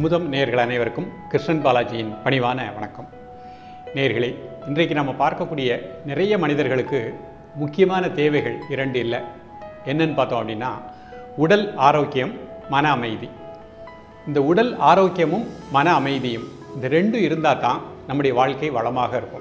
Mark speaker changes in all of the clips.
Speaker 1: அமுதம் நேர்கள் அனைவருக்கும் கிருஷ்ணன் பாலாஜியின் பணிவான வணக்கம் நேர்களே இன்றைக்கு நம்ம பார்க்கக்கூடிய நிறைய மனிதர்களுக்கு முக்கியமான தேவைகள் இரண்டு இல்லை என்னன்னு பார்த்தோம் அப்படின்னா உடல் ஆரோக்கியம் மன அமைதி இந்த உடல் ஆரோக்கியமும் மன அமைதியும் இந்த ரெண்டும் இருந்தால் தான் நம்முடைய வாழ்க்கை வளமாக இருக்கும்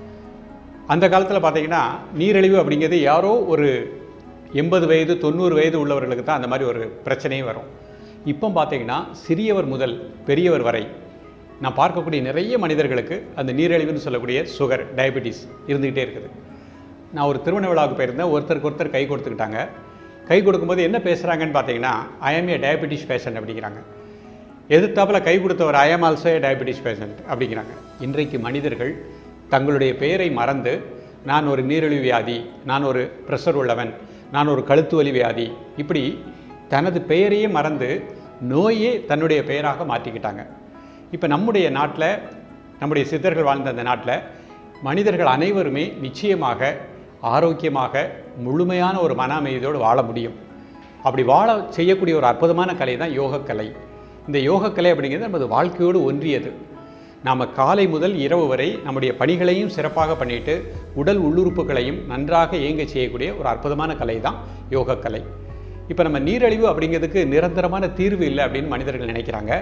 Speaker 1: அந்த காலத்தில் பார்த்தீங்கன்னா நீரிழிவு அப்படிங்கிறது யாரோ ஒரு எண்பது வயது தொண்ணூறு வயது உள்ளவர்களுக்கு தான் அந்த மாதிரி ஒரு பிரச்சனையும் வரும் இப்போ பார்த்தீங்கன்னா சிறியவர் முதல் பெரியவர் வரை நான் பார்க்கக்கூடிய நிறைய மனிதர்களுக்கு அந்த நீரிழிவுன்னு சொல்லக்கூடிய சுகர் டயபெட்டிஸ் இருந்துக்கிட்டே இருக்குது நான் ஒரு திருமண விழாவுக்கு போயிருந்தேன் ஒருத்தருக்கு ஒருத்தர் கை கொடுத்துக்கிட்டாங்க கை கொடுக்கும்போது என்ன பேசுகிறாங்கன்னு பார்த்தீங்கன்னா ஐஎம் ஏ டயபெட்டிஸ் பேஷண்ட் அப்படிங்கிறாங்க எதிர்த்தாப்பில் கை கொடுத்தவர் I'm also a diabetes patient அப்படிங்கிறாங்க இன்றைக்கு மனிதர்கள் தங்களுடைய பெயரை மறந்து நான் ஒரு நீரிழிவு வியாதி நான் ஒரு ப்ரெஷர் உள்ளவன் நான் ஒரு கழுத்து வலி வியாதி இப்படி தனது பெயரையே மறந்து நோயே தன்னுடைய பெயராக மாற்றிக்கிட்டாங்க இப்போ நம்முடைய நாட்டில் நம்முடைய சித்தர்கள் வாழ்ந்த அந்த நாட்டில் மனிதர்கள் அனைவருமே நிச்சயமாக ஆரோக்கியமாக முழுமையான ஒரு மன அமைதியோடு வாழ முடியும் அப்படி வாழ செய்யக்கூடிய ஒரு அற்புதமான கலை தான் யோகக்கலை இந்த யோகக்கலை அப்படிங்கிறது நமது வாழ்க்கையோடு ஒன்றியது நாம் காலை முதல் இரவு வரை நம்முடைய பணிகளையும் சிறப்பாக பண்ணிட்டு உடல் உள்ளுறுப்புகளையும் நன்றாக இயங்க செய்யக்கூடிய ஒரு அற்புதமான கலை தான் யோகக்கலை இப்போ நம்ம நீரழிவு அப்படிங்கிறதுக்கு நிரந்தரமான தீர்வு இல்லை அப்படின்னு மனிதர்கள் நினைக்கிறாங்க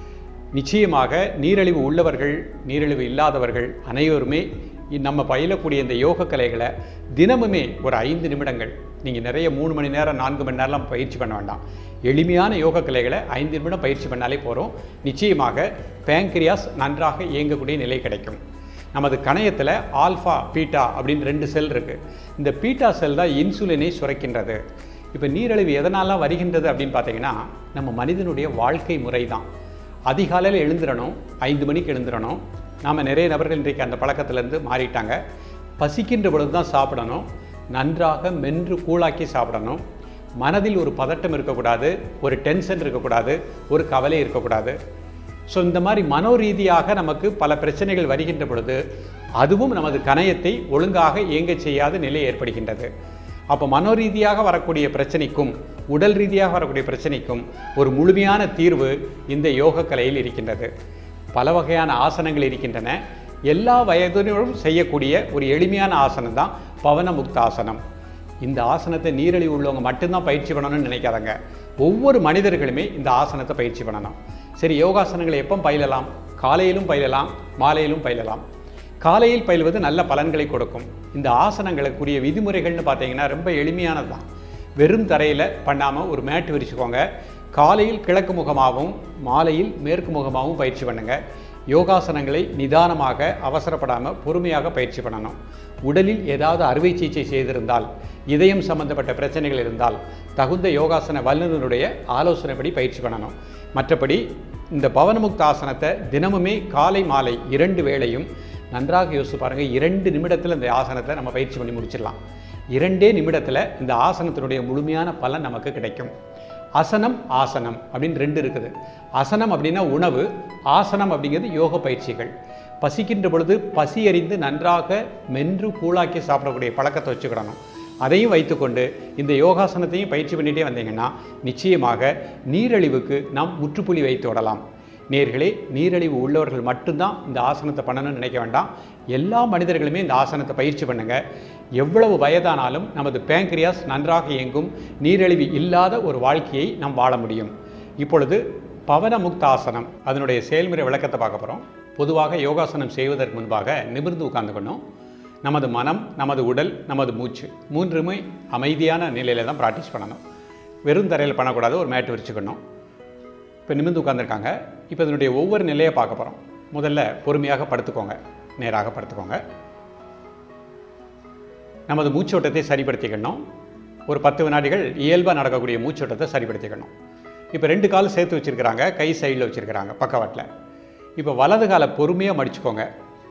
Speaker 1: நிச்சயமாக நீரிழிவு உள்ளவர்கள் நீரிழிவு இல்லாதவர்கள் அனைவருமே நம்ம பயிலக்கூடிய இந்த யோக கலைகளை தினமுமே ஒரு ஐந்து நிமிடங்கள் நீங்கள் நிறைய மூணு மணி நேரம் நான்கு மணி நேரம்லாம் பயிற்சி பண்ண வேண்டாம் எளிமையான யோக கலைகளை ஐந்து நிமிடம் பயிற்சி பண்ணாலே போகிறோம் நிச்சயமாக பேங்க்ரியாஸ் நன்றாக இயங்கக்கூடிய நிலை கிடைக்கும் நமது கணையத்தில் ஆல்ஃபா பீட்டா அப்படின்னு ரெண்டு செல் இருக்குது இந்த பீட்டா செல் தான் இன்சுலினை சுரக்கின்றது இப்போ நீரிழிவு எதனாலாம் வருகின்றது அப்படின்னு பார்த்தீங்கன்னா நம்ம மனிதனுடைய வாழ்க்கை முறை தான் அதிகாலையில் எழுந்துடணும் ஐந்து மணிக்கு எழுந்துடணும் நாம் நிறைய நபர்கள் இன்றைக்கு அந்த பழக்கத்திலேருந்து மாறிட்டாங்க பசிக்கின்ற பொழுது தான் சாப்பிடணும் நன்றாக மென்று கூழாக்கி சாப்பிடணும் மனதில் ஒரு பதட்டம் இருக்கக்கூடாது ஒரு டென்ஷன் இருக்கக்கூடாது ஒரு கவலை இருக்கக்கூடாது ஸோ இந்த மாதிரி மனோரீதியாக நமக்கு பல பிரச்சனைகள் வருகின்ற பொழுது அதுவும் நமது கணையத்தை ஒழுங்காக இயங்க செய்யாத நிலை ஏற்படுகின்றது அப்போ மனோரீதியாக வரக்கூடிய பிரச்சனைக்கும் உடல் ரீதியாக வரக்கூடிய பிரச்சனைக்கும் ஒரு முழுமையான தீர்வு இந்த யோக கலையில் இருக்கின்றது பல வகையான ஆசனங்கள் இருக்கின்றன எல்லா வயதினரும் செய்யக்கூடிய ஒரு எளிமையான ஆசனம் தான் பவனமுக்த ஆசனம் இந்த ஆசனத்தை நீரிழிவு உள்ளவங்க மட்டும்தான் பயிற்சி பண்ணணும்னு நினைக்காதங்க ஒவ்வொரு மனிதர்களுமே இந்த ஆசனத்தை பயிற்சி பண்ணணும் சரி யோகாசனங்களை எப்போ பயிலலாம் காலையிலும் பயிலலாம் மாலையிலும் பயிலலாம் காலையில் பயில்வது நல்ல பலன்களை கொடுக்கும் இந்த ஆசனங்களுக்குரிய விதிமுறைகள்னு பார்த்தீங்கன்னா ரொம்ப எளிமையானது தான் வெறும் தரையில் பண்ணாமல் ஒரு மேட்டு விரிச்சுக்கோங்க காலையில் கிழக்கு முகமாகவும் மாலையில் மேற்கு முகமாகவும் பயிற்சி பண்ணுங்கள் யோகாசனங்களை நிதானமாக அவசரப்படாமல் பொறுமையாக பயிற்சி பண்ணணும் உடலில் ஏதாவது அறுவை சிகிச்சை செய்திருந்தால் இதயம் சம்பந்தப்பட்ட பிரச்சனைகள் இருந்தால் தகுந்த யோகாசன வல்லுநருடைய ஆலோசனைப்படி பயிற்சி பண்ணணும் மற்றபடி இந்த பவனமுக்த ஆசனத்தை தினமுமே காலை மாலை இரண்டு வேளையும் நன்றாக யோசிச்சு பாருங்கள் இரண்டு நிமிடத்தில் இந்த ஆசனத்தை நம்ம பயிற்சி பண்ணி முடிச்சிடலாம் இரண்டே நிமிடத்தில் இந்த ஆசனத்தினுடைய முழுமையான பலன் நமக்கு கிடைக்கும் அசனம் ஆசனம் அப்படின்னு ரெண்டு இருக்குது அசனம் அப்படின்னா உணவு ஆசனம் அப்படிங்கிறது யோக பயிற்சிகள் பசிக்கின்ற பொழுது பசி அறிந்து நன்றாக மென்று கூழாக்கி சாப்பிடக்கூடிய பழக்கத்தை வச்சுக்கிடணும் அதையும் வைத்துக்கொண்டு இந்த யோகாசனத்தையும் பயிற்சி பண்ணிகிட்டே வந்தீங்கன்னா நிச்சயமாக நீரழிவுக்கு நாம் முற்றுப்புள்ளி வைத்து விடலாம் நேர்களே நீரிழிவு உள்ளவர்கள் மட்டும்தான் இந்த ஆசனத்தை பண்ணணும்னு நினைக்க வேண்டாம் எல்லா மனிதர்களுமே இந்த ஆசனத்தை பயிற்சி பண்ணுங்கள் எவ்வளவு வயதானாலும் நமது பேங்க்ரியாஸ் நன்றாக இயங்கும் நீரிழிவு இல்லாத ஒரு வாழ்க்கையை நாம் வாழ முடியும் இப்பொழுது பவனமுக்த ஆசனம் அதனுடைய செயல்முறை விளக்கத்தை பார்க்க போகிறோம் பொதுவாக யோகாசனம் செய்வதற்கு முன்பாக நிமிர்ந்து உட்கார்ந்துக்கணும் நமது மனம் நமது உடல் நமது மூச்சு மூன்றுமே அமைதியான நிலையில் தான் ப்ராக்டிஸ் பண்ணணும் வெறும் தரையில் பண்ணக்கூடாது ஒரு மேட்டு விரிச்சுக்கணும் இப்போ நிமிர்ந்து உட்காந்துருக்காங்க இப்போ இதனுடைய ஒவ்வொரு நிலையை பார்க்க போகிறோம் முதல்ல பொறுமையாக படுத்துக்கோங்க நேராக படுத்துக்கோங்க நமது மூச்சோட்டத்தை சரிப்படுத்திக்கணும் ஒரு பத்து வினாடிகள் இயல்பாக நடக்கக்கூடிய மூச்சோட்டத்தை சரிப்படுத்திக்கணும் இப்போ ரெண்டு கால் சேர்த்து வச்சுருக்கிறாங்க கை சைடில் வச்சுருக்கிறாங்க பக்கவாட்டில் இப்போ வலது காலை பொறுமையாக மடிச்சுக்கோங்க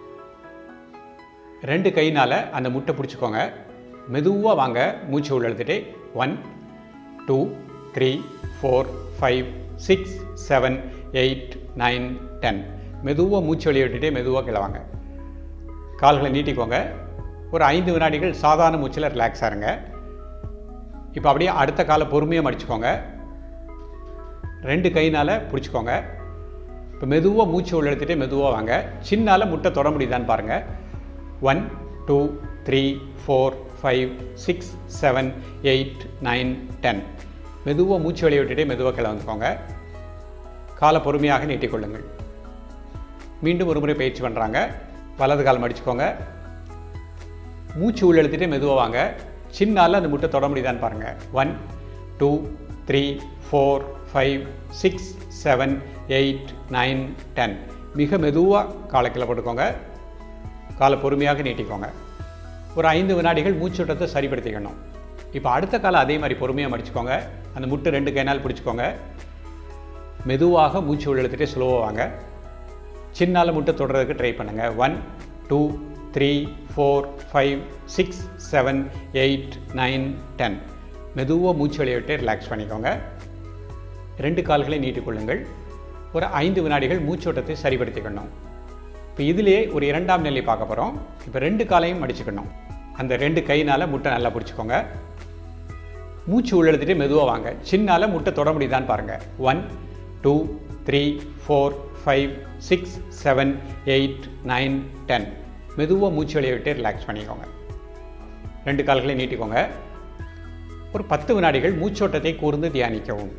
Speaker 1: ரெண்டு கைனால் அந்த முட்டை பிடிச்சிக்கோங்க மெதுவாக வாங்க மூச்சு உள்ள எழுத்துட்டு one two three four five six seven eight nine ten மெதுவாக மூச்சு வெளியே விட்டுட்டே மெதுவாக கிளவாங்க கால்களை நீட்டிக்கோங்க ஒரு ஐந்து வினாடிகள் சாதாரண மூச்சில் ரிலாக்ஸாக இருங்க இப்போ அப்படியே அடுத்த காலை பொறுமையாக மடிச்சுக்கோங்க ரெண்டு கைனால் பிடிச்சிக்கோங்க இப்போ மெதுவாக மூச்சு உள்ள எடுத்துகிட்டே மெதுவாக வாங்க சின்னால முட்டை தொட முடியுதான்னு பாருங்கள் one two three four five six seven eight nine ten மெதுவாக மூச்சு வெளியே விட்டுட்டே மெதுவாக கிளம்பிக்கோங்க காலை பொறுமையாக நீட்டிக்கொள்ளுங்கள் மீண்டும் ஒரு முறை பயிற்சி பண்ணுறாங்க வலது கால் மடிச்சுக்கோங்க மூச்சு உள்ள எழுத்துட்டே மெதுவாக வாங்க சின்னால அந்த முட்டை தொட முடியுதான்னு பாருங்கள் one two three four five six seven eight nine ten மிக மெதுவாக காலை கீழே போட்டுக்கோங்க காலை பொறுமையாக நீட்டிக்கோங்க ஒரு ஐந்து வினாடிகள் மூச்சோட்டத்தை சரிப்படுத்திக்கணும் இப்போ அடுத்த காலை அதே மாதிரி பொறுமையாக மடிச்சுக்கோங்க அந்த முட்டை ரெண்டு கைனால் பிடிச்சிக்கோங்க மெதுவாக மூச்சு உள்ள எழுத்துட்டே ஸ்லோவாக வாங்க சின்னால முட்டை தொடுறதுக்கு ட்ரை பண்ணுங்கள் one two three four five six seven eight nine ten மெதுவாக மூச்சு வெளியே விட்டு ரிலாக்ஸ் பண்ணிக்கோங்க ரெண்டு கால்களை நீட்டிக்கொள்ளுங்கள் ஒரு ஐந்து வினாடிகள் மூச்சோட்டத்தை சரிப்படுத்திக்கணும் இப்போ இதிலே ஒரு இரண்டாம் நிலை பார்க்க போகிறோம் இப்போ ரெண்டு காலையும் மடிச்சுக்கணும் அந்த ரெண்டு கையினால் முட்டை நல்லா பிடிச்சிக்கோங்க மூச்சு உள்ளெடுத்துட்டு மெதுவாக வாங்க சின்னால முட்டை தொட முடியுதான்னு பாருங்கள் one two three four five six seven eight nine ten மெதுவாக மூச்சு வெளியே விட்டு ரிலாக்ஸ் பண்ணிக்கோங்க ரெண்டு கால்களையும் நீட்டிக்கோங்க ஒரு பத்து வினாடிகள் மூச்சோட்டத்தை கூர்ந்து தியானிக்கவும்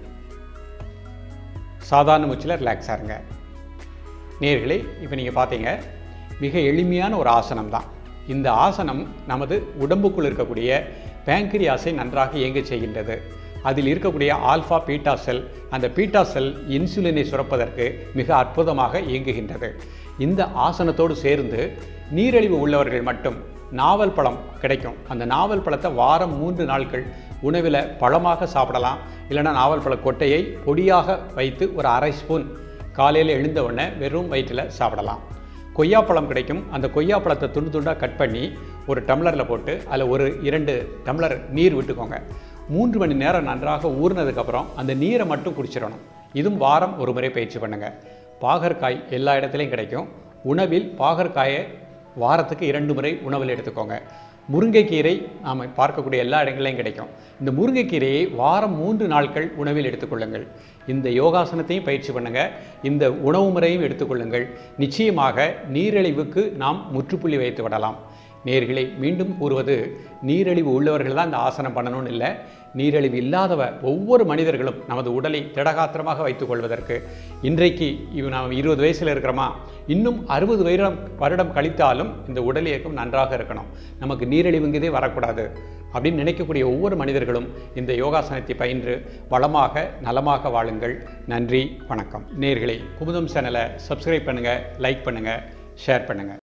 Speaker 1: சாதாரண மூச்சில் ரிலாக்ஸாக இருங்க நேர்களே இப்போ நீங்கள் பார்த்தீங்க மிக எளிமையான ஒரு ஆசனம் தான் இந்த ஆசனம் நமது உடம்புக்குள் இருக்கக்கூடிய பேங்க்ரியாஸை நன்றாக இயங்க செய்கின்றது அதில் இருக்கக்கூடிய ஆல்ஃபா பீட்டா செல் அந்த பீட்டா செல் இன்சுலினை சுரப்பதற்கு மிக அற்புதமாக இயங்குகின்றது இந்த ஆசனத்தோடு சேர்ந்து நீரிழிவு உள்ளவர்கள் மட்டும் நாவல் பழம் கிடைக்கும் அந்த நாவல் பழத்தை வாரம் மூன்று நாட்கள் உணவில் பழமாக சாப்பிடலாம் இல்லைன்னா நாவல் பழ கொட்டையை பொடியாக வைத்து ஒரு அரை ஸ்பூன் காலையில் எழுந்த உடனே வெறும் வயிற்றில் சாப்பிடலாம் கொய்யாப்பழம் கிடைக்கும் அந்த கொய்யாப்பழத்தை துண்டு துண்டாக கட் பண்ணி ஒரு டம்ளரில் போட்டு அதில் ஒரு இரண்டு டம்ளர் நீர் விட்டுக்கோங்க மூன்று மணி நேரம் நன்றாக ஊறினதுக்கப்புறம் அந்த நீரை மட்டும் குடிச்சிடணும் இதுவும் வாரம் ஒரு முறை பயிற்சி பண்ணுங்கள் பாகற்காய் எல்லா இடத்துலையும் கிடைக்கும் உணவில் பாகற்காயை வாரத்துக்கு இரண்டு முறை உணவில் எடுத்துக்கோங்க முருங்கைக்கீரை நாம் பார்க்கக்கூடிய எல்லா இடங்களையும் கிடைக்கும் இந்த முருங்கைக்கீரையை வாரம் மூன்று நாட்கள் உணவில் எடுத்துக்கொள்ளுங்கள் இந்த யோகாசனத்தையும் பயிற்சி பண்ணுங்கள் இந்த உணவு முறையும் எடுத்துக்கொள்ளுங்கள் நிச்சயமாக நீரிழிவுக்கு நாம் முற்றுப்புள்ளி வைத்து விடலாம் நேர்களை மீண்டும் கூறுவது நீரிழிவு உள்ளவர்கள் தான் இந்த ஆசனம் பண்ணணும்னு இல்லை நீரிழிவு இல்லாதவ ஒவ்வொரு மனிதர்களும் நமது உடலை திடகாத்திரமாக வைத்துக் கொள்வதற்கு இன்றைக்கு இவ நாம் இருபது வயசில் இருக்கிறோமா இன்னும் அறுபது வருடம் வருடம் கழித்தாலும் இந்த உடல் இயக்கம் நன்றாக இருக்கணும் நமக்கு நீரிழிவுங்கிறதே வரக்கூடாது அப்படின்னு நினைக்கக்கூடிய ஒவ்வொரு மனிதர்களும் இந்த யோகாசனத்தை பயின்று வளமாக நலமாக வாழுங்கள் நன்றி வணக்கம் நேர்களை குமுதம் சேனலை சப்ஸ்கிரைப் பண்ணுங்கள் லைக் பண்ணுங்கள் ஷேர் பண்ணுங்கள்